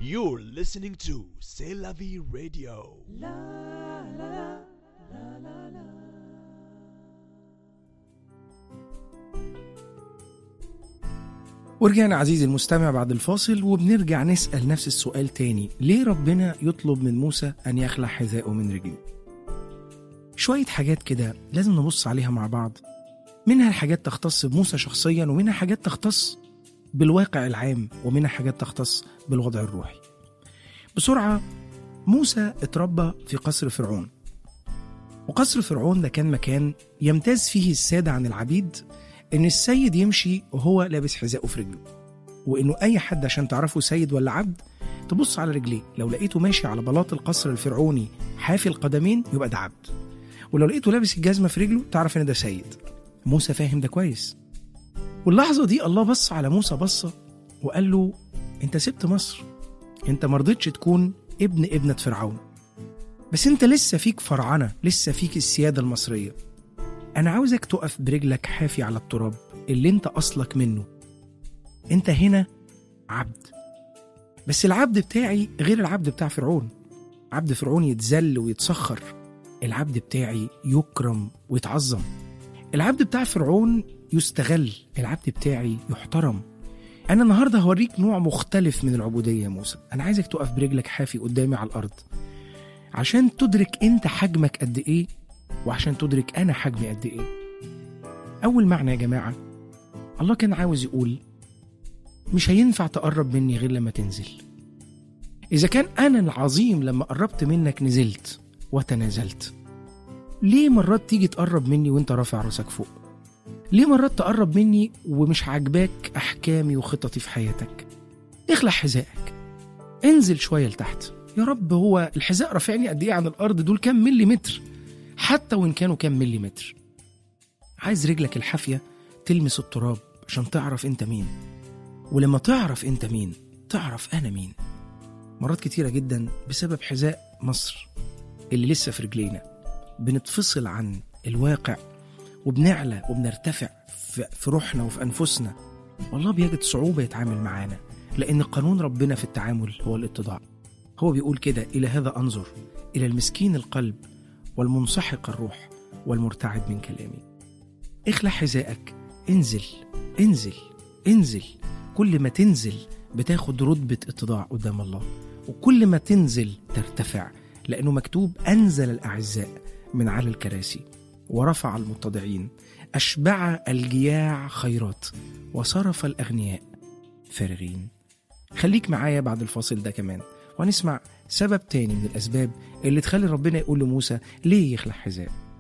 You're listening to C'est la vie radio. ورجعنا عزيزي المستمع بعد الفاصل وبنرجع نسأل نفس السؤال تاني ليه ربنا يطلب من موسى أن يخلع حذائه من رجله شوية حاجات كده لازم نبص عليها مع بعض منها حاجات تختص بموسى شخصيا ومنها حاجات تختص بالواقع العام ومنها حاجات تختص بالوضع الروحي بسرعة موسى اتربى في قصر فرعون وقصر فرعون ده كان مكان يمتاز فيه السادة عن العبيد إن السيد يمشي وهو لابس حذاءه في رجله وإنه أي حد عشان تعرفه سيد ولا عبد تبص على رجليه لو لقيته ماشي على بلاط القصر الفرعوني حافي القدمين يبقى ده عبد ولو لقيته لابس الجزمة في رجله تعرف إن ده سيد موسى فاهم ده كويس واللحظة دي الله بص على موسى بصة وقال له أنت سبت مصر أنت مرضتش تكون ابن ابنة فرعون بس أنت لسه فيك فرعنة لسه فيك السيادة المصرية أنا عاوزك تقف برجلك حافي على التراب اللي أنت أصلك منه أنت هنا عبد بس العبد بتاعي غير العبد بتاع فرعون عبد فرعون يتذل ويتسخر العبد بتاعي يكرم ويتعظم العبد بتاع فرعون يستغل العبد بتاعي يحترم أنا النهاردة هوريك نوع مختلف من العبودية يا موسى أنا عايزك تقف برجلك حافي قدامي على الأرض عشان تدرك أنت حجمك قد إيه وعشان تدرك أنا حجمي قد إيه أول معنى يا جماعة الله كان عاوز يقول مش هينفع تقرب مني غير لما تنزل إذا كان أنا العظيم لما قربت منك نزلت وتنازلت ليه مرات تيجي تقرب مني وانت رافع راسك فوق ليه مرات تقرب مني ومش عاجباك أحكامي وخططي في حياتك اخلع حذائك انزل شوية لتحت يا رب هو الحذاء رافعني قد ايه عن الأرض دول كام ملي متر حتى وإن كانوا كام ملي متر عايز رجلك الحافية تلمس التراب عشان تعرف انت مين ولما تعرف انت مين تعرف انا مين مرات كتيرة جدا بسبب حذاء مصر اللي لسه في رجلينا بنتفصل عن الواقع وبنعلى وبنرتفع في في روحنا وفي أنفسنا والله بيجد صعوبة يتعامل معانا لأن قانون ربنا في التعامل هو الاتضاع هو بيقول كده إلى هذا أنظر إلى المسكين القلب والمنسحق الروح والمرتعد من كلامي اخلع حذائك انزل انزل انزل كل ما تنزل بتاخد رتبة اتضاع قدام الله وكل ما تنزل ترتفع لأنه مكتوب أنزل الأعزاء من على الكراسي ورفع المتضعين أشبع الجياع خيرات وصرف الأغنياء فارغين خليك معايا بعد الفاصل ده كمان وهنسمع سبب تاني من الأسباب اللي تخلي ربنا يقول لموسى ليه يخلع حذاء